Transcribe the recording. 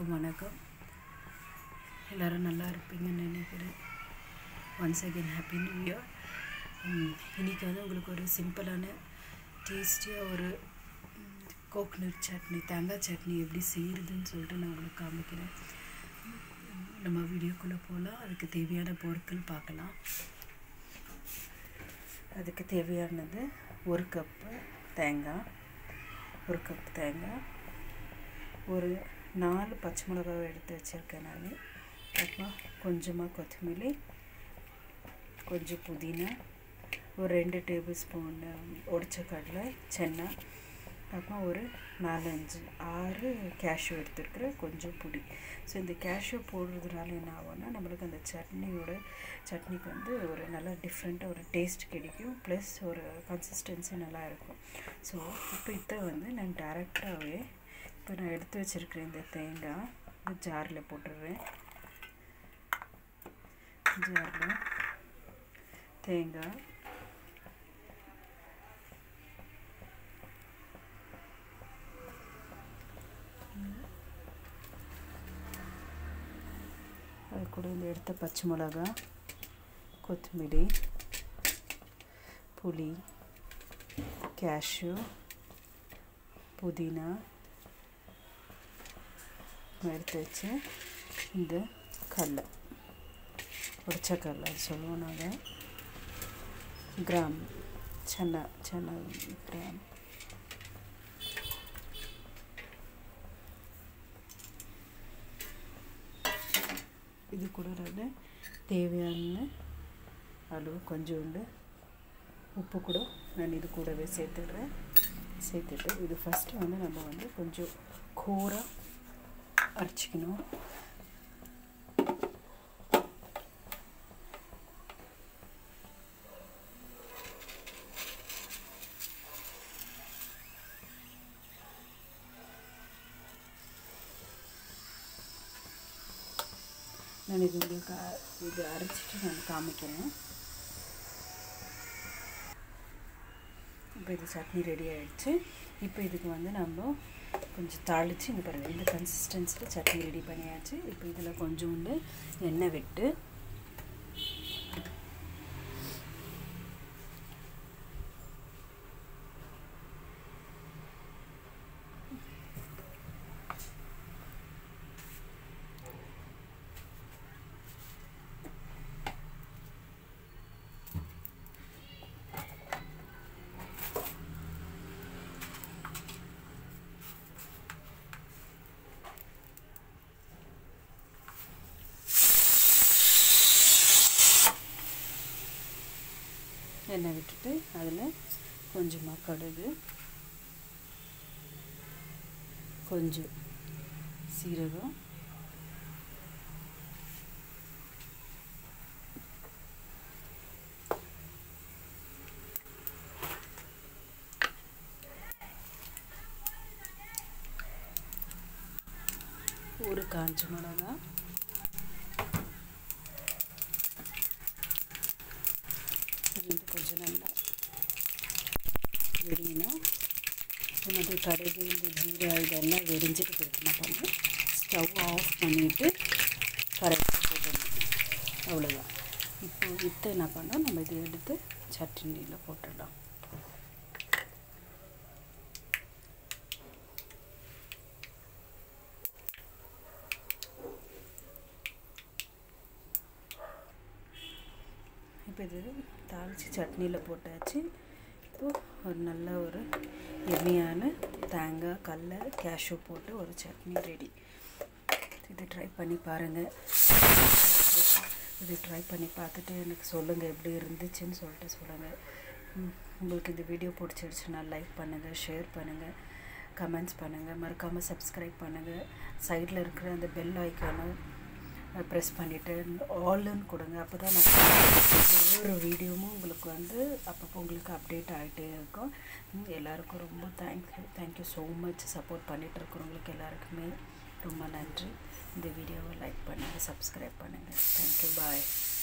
எல்லாருக்கும் வணக்கம் எல்லோரும் நல்லா இருப்பீங்கன்னு நினைக்கிறேன் once again happy new year இன்றைக்கி வந்து உங்களுக்கு ஒரு சிம்பிளான டேஸ்டியாக ஒரு கோக்னட் சட்னி தேங்காய் சட்னி எப்படி செய்கிறதுன்னு சொல்லிட்டு நான் உங்களுக்கு காமிக்கிறேன் நம்ம வீடியோக்குள்ளே போகலாம் அதுக்கு தேவையான பொருட்கள் பார்க்கலாம் அதுக்கு தேவையானது ஒரு கப்பு தேங்காய் ஒரு கப் தேங்காய் ஒரு நாலு பச்சை மிளகாவை எடுத்து வச்சுருக்கேன் நான் அப்புறமா கொஞ்சமாக கொத்தமல்லி கொஞ்சம் புதினா ஒரு ரெண்டு டேபிள் ஸ்பூன் உடச்ச கடலை சென்னா அப்புறம் ஒரு நாலஞ்சு ஆறு கேஷ்யூ எடுத்துருக்குறேன் கொஞ்சம் பொடி ஸோ இந்த கேஷ்யூ போடுறதுனால என்ன ஆகும்னா நம்மளுக்கு அந்த சட்னியோட சட்னிக்கு வந்து ஒரு நல்லா டிஃப்ரெண்ட்டாக ஒரு டேஸ்ட் கிடைக்கும் ப்ளஸ் ஒரு கன்சிஸ்டன்சி நல்லா இருக்கும் ஸோ இப்போ இதை வந்து நான் டேரெக்டாகவே இப்போ நான் எடுத்து வச்சுருக்கிறேன் இந்த தேங்காய் இந்த ஜாரில் போட்டுடுறேன் ஜாரில் தேங்காய் அது கூட இந்த எடுத்த பச்சை மிளகா கொத்தமல்லி புளி கேஷ்யூ புதினா எடுத்து வச்சு இந்த கடலை உடச்ச கடலை சொல்லுவோம் நாங்கள் கிராம் சென்னா சென்னா கிராம் இது கூட நான் தேவையான அளவு கொஞ்சோண்டு உப்பு கூட நான் இது கூடவே சேர்த்துடுறேன் சேர்த்துட்டு இது ஃபஸ்ட்டு வந்து நம்ம வந்து கொஞ்சம் கோராக அரைச்சிக்கணும் நான் இது உங்களுக்கு இது அரைச்சிட்டு நான் காமிக்கிறேன் இப்போ இது சட்னி ரெடி ஆகிடுச்சு இப்போ இதுக்கு வந்து நம்ம கொஞ்சம் தாளித்து இங்கே பாருங்கள் இந்த கன்சிஸ்டன்சியில் சட்னி ரெடி பண்ணியாச்சு இப்போ இதில் கொஞ்சோண்டு எண்ணெய் விட்டு எண்ணெய் விட்டுட்டு அதில் கொஞ்சமாக கடுகு கொஞ்சம் சீரகம் ஒரு காஞ்ச மிளகா இது கொஞ்சம் நல்லா வெடிக்கணும் நமக்கு கடுகு இந்த ஜீரா இதெல்லாம் வெடிஞ்சிட்டு போயிட்டு என்ன பண்ணணும் ஸ்டவ் ஆஃப் பண்ணிவிட்டு கரெக்டாக போட்டுடணும் அவ்வளோதான் இப்போ இத்தை என்ன பண்ணோம் நம்ம இதை எடுத்து சட்னியில் போட்டுடலாம் இப்போ இது தாளித்து சட்னியில் போட்டாச்சு இப்போது ஒரு நல்ல ஒரு எண்ணெயான தேங்காய் கடல கேஷ்யூ போட்டு ஒரு சட்னி ரெடி இது ட்ரை பண்ணி பாருங்கள் இது ட்ரை பண்ணி பார்த்துட்டு எனக்கு சொல்லுங்கள் எப்படி இருந்துச்சுன்னு சொல்லிட்டு சொல்லுங்கள் உங்களுக்கு இந்த வீடியோ பிடிச்சிருச்சுன்னா லைக் பண்ணுங்கள் ஷேர் பண்ணுங்கள் கமெண்ட்ஸ் பண்ணுங்கள் மறக்காமல் சப்ஸ்கிரைப் பண்ணுங்கள் சைடில் இருக்கிற அந்த பெல் ஐக்கானை ப்ரெஸ் பண்ணிவிட்டு ஆல்னு கொடுங்க அப்போ தான் நான் ஒவ்வொரு வீடியோவும் உங்களுக்கு வந்து அப்பப்போ உங்களுக்கு அப்டேட் ஆகிட்டே இருக்கும் எல்லாருக்கும் ரொம்ப thank you thank you so much support பண்ணிகிட்டு இருக்கிறவங்களுக்கு எல்லாருக்குமே ரொம்ப நன்றி இந்த வீடியோவை லைக் பண்ணுங்கள் சப்ஸ்கிரைப் பண்ணுங்கள் தேங்க்யூ பாய்